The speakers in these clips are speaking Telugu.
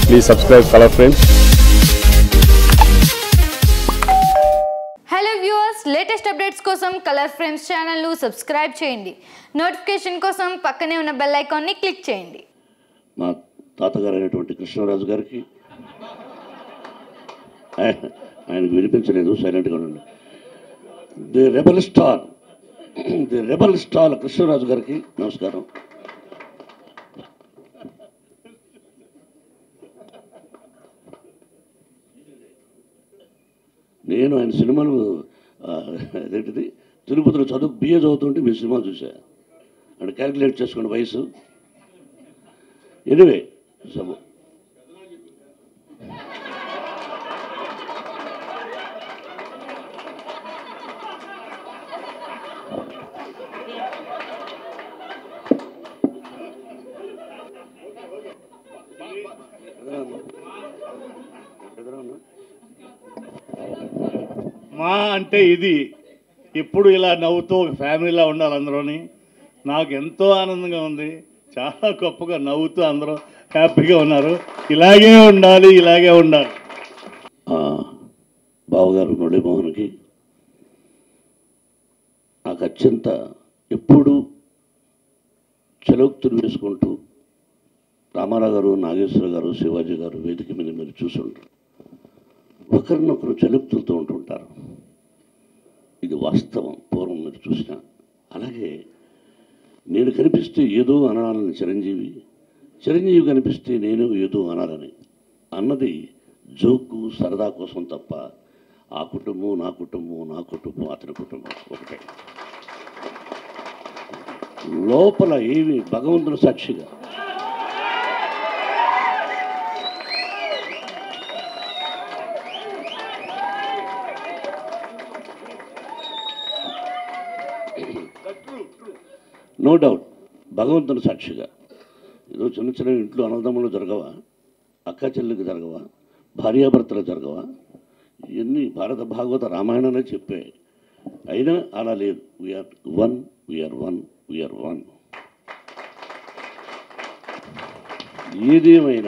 Please subscribe Color Frames hello viewers latest updates కోసం కలర్ ఫ్రేమ్స్ ఛానల్ను సబ్స్క్రైబ్ చేయండి నోటిఫికేషన్ కోసం పక్కనే ఉన్న బెల్ ఐకాన్ని క్లిక్ చేయండి మా తాతగారు అయినటువంటి కృష్ణరాజు గారికి ఆయన- ఆయనకు వినిపించలేదు సైలెంట్గా ఉండండి the rebel star the rebel star Krishnaraju గారికి నమస్కారం నేను ఆయన సినిమాలు ఆ, అదేంటిది తిరుపతిలో చదువు బిఏ చదువుతుంటే మీ సినిమా చూసా అంటే క్యాలిక్యులేట్ చేసుకోండి వయసు ఎనివే సబు మా అంటే ఇది ఇప్పుడు ఇలా నవ్వుతూ ఒక ఫ్యామిలీలా ఉండాలి అందరూని నాకు ఎంతో ఆనందంగా ఉంది చాలా గొప్పగా నవ్వుతూ అందరూ హ్యాపీగా ఉన్నారు ఇలాగే ఉండాలి ఇలాగే ఉండాలి ఆ, బావగారు మురళీమోహన్కి నాకు అత్యంత ఎప్పుడు చెలోక్తులు వేసుకుంటూ రామారావు గారు నాగేశ్వర గారు శివాజీ గారు వేదిక మీద మీరు చూసుంటారు ఒకరినొకరు చెలుక్తులతో ఉంటుంటారు ఇది వాస్తవం పూర్వం మీరు చూసిన అలాగే నేను కనిపిస్తే ఏదో అనాలని చిరంజీవి చిరంజీవి కనిపిస్తే నేను ఏదో అనాలని అన్నది జోకు సరదా కోసం తప్ప ఆ కుటుంబం నా కుటుంబం నా కుటుంబం అతని కుటుంబం ఒకటే లోపల ఏమి భగవంతుని సాక్షిగా నో డౌట్ భగవంతుని సాక్షిగా ఏదో చిన్న చిన్న ఇంట్లో అన్నదమ్ములు జరగవా అక్క చెల్లెలకు జరగవా భార్యాభర్తలు జరగవా ఇవన్నీ భారత భాగవత రామాయణనే చెప్పే అయినా అలా లేదు VR one VR one VR one ఏదేమైనా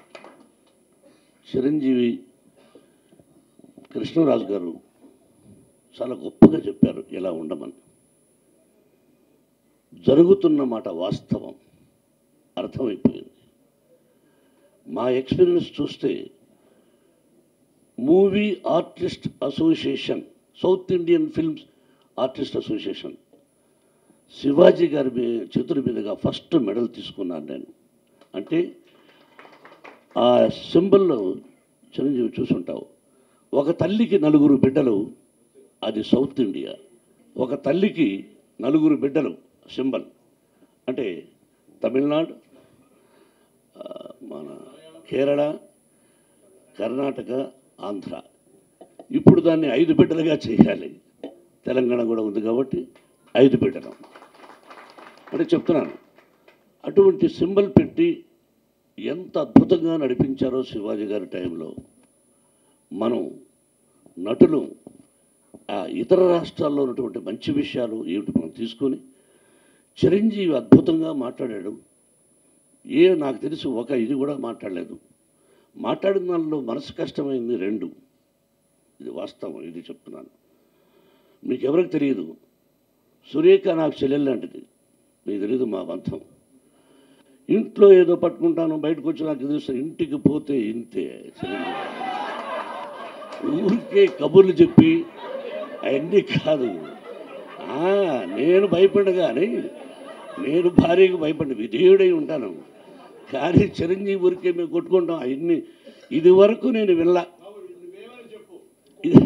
చిరంజీవి కృష్ణరాజు గారు చాలా గొప్పగా చెప్పారు ఎలా ఉండమని జరుగుతున్న మాట వాస్తవం అర్థమైపోయింది మా ఎక్స్పీరియన్స్ చూస్తే movie artist association South Indian films artist association Sivaji గారి మీ చేతుల మీదుగా ఫస్ట్ మెడల్ తీసుకున్నాను నేను అంటే ఆ సింబల్లో చిరంజీవి చూసుంటావు ఒక తల్లికి నలుగురు బిడ్డలు అది సౌత్ ఇండియా ఒక తల్లికి నలుగురు బిడ్డలు సింబల్ అంటే తమిళనాడు ఆ, మన కేరళ కర్ణాటక ఆంధ్ర ఇప్పుడు దాన్ని ఐదు బిడ్డలుగా చేయాలి తెలంగాణ కూడా ఉంది కాబట్టి ఐదు బిడ్డలు అంటే చెప్తున్నాను అటువంటి సింబల్ పెట్టి ఎంత అద్భుతంగా నడిపించారో శివాజీ గారి టైంలో మనం నటులు ఆ ఇతర రాష్ట్రాల్లో ఉన్నటువంటి మంచి విషయాలు ఏమిటి మనం తీసుకొని చిరంజీవి అద్భుతంగా మాట్లాడాడు ఏ నాకు తెలిసి ఒక ఇది కూడా మాట్లాడలేదు మాట్లాడిన దానిలో మనసు కష్టమైంది రెండు ఇది వాస్తవం ఇది చెప్తున్నాను మీకు ఎవరికి తెలియదు సురేఖ నాకు చెల్లెలు లాంటిది మీకు తెలియదు మా బంధం ఇంట్లో ఏదో పట్టుకుంటాను బయటకు వచ్చి నాకు తెలుసు ఇంటికి పోతే ఇంతే చిరంజీవి ఊరికే కబుర్లు చెప్పి అవన్నీ కాదు ఆ, నేను భయపడ కానీ నేను భార్యకు భయపడి విధేయుడై ఉంటాను కానీ చిరంజీవి ఊరికే మేము కొట్టుకుంటాం అవన్నీ ఇది వరకు నేను వెళ్ళా ఇది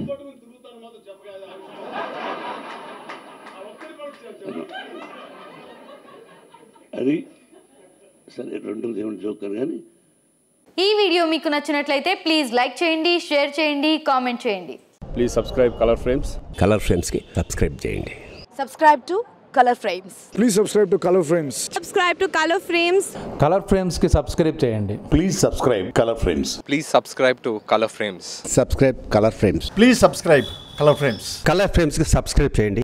అది సరే రెండు దేవుని జోకర్ కానీ ఈ వీడియో మీకు నచ్చినట్లయితే ప్లీజ్ లైక్ చేయండి షేర్ చేయండి కామెంట్ చేయండి please subscribe Color Frames Color ఫ్రేమ్స్కి సబ్స్క్రైబ్ చేయండి subscribe to color frames Please subscribe to Color Frames. subscribe to color frames Color ఫ్రేమ్స్కి సబ్స్క్రైబ్ చేయండి Please subscribe Color Frames. Please subscribe to Color Frames. Subscribe Color Frames Please subscribe Color Frames. Color ఫ్రేమ్స్కి సబ్స్క్రైబ్ చేయండి